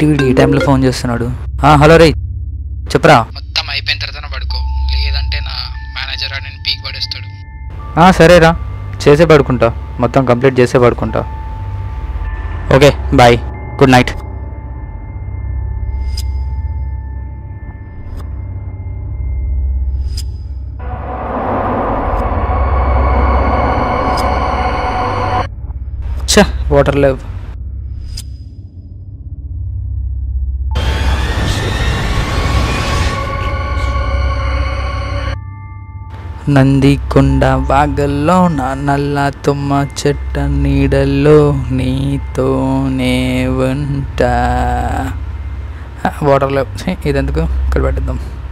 ఏంటి వీడు ఈ టైంలో ఫోన్ చేస్తున్నాడు ఆ, హలో రే చెప్పరా మొత్తం అయిపోయిన తర్వాత పడుకో లేదంటే నా మేనేజర్ నేను పీక్ పడేస్తాడు ఆ, సరేరా చేసే పడుకుంటా మొత్తం కంప్లీట్ చేసే పడుకుంటా ఓకే బాయ్ గుడ్ నైట్ ఛ వాటర్ లేవు నందికొండ వాగల్లో నా నల్ల తుమ్మ చెట్ట నీడల్లో నీతోనే ఉంటా వాటర్ లేవు ఛీ, ఇదెందుకు ఇక్కడ పెట్టేద్దాం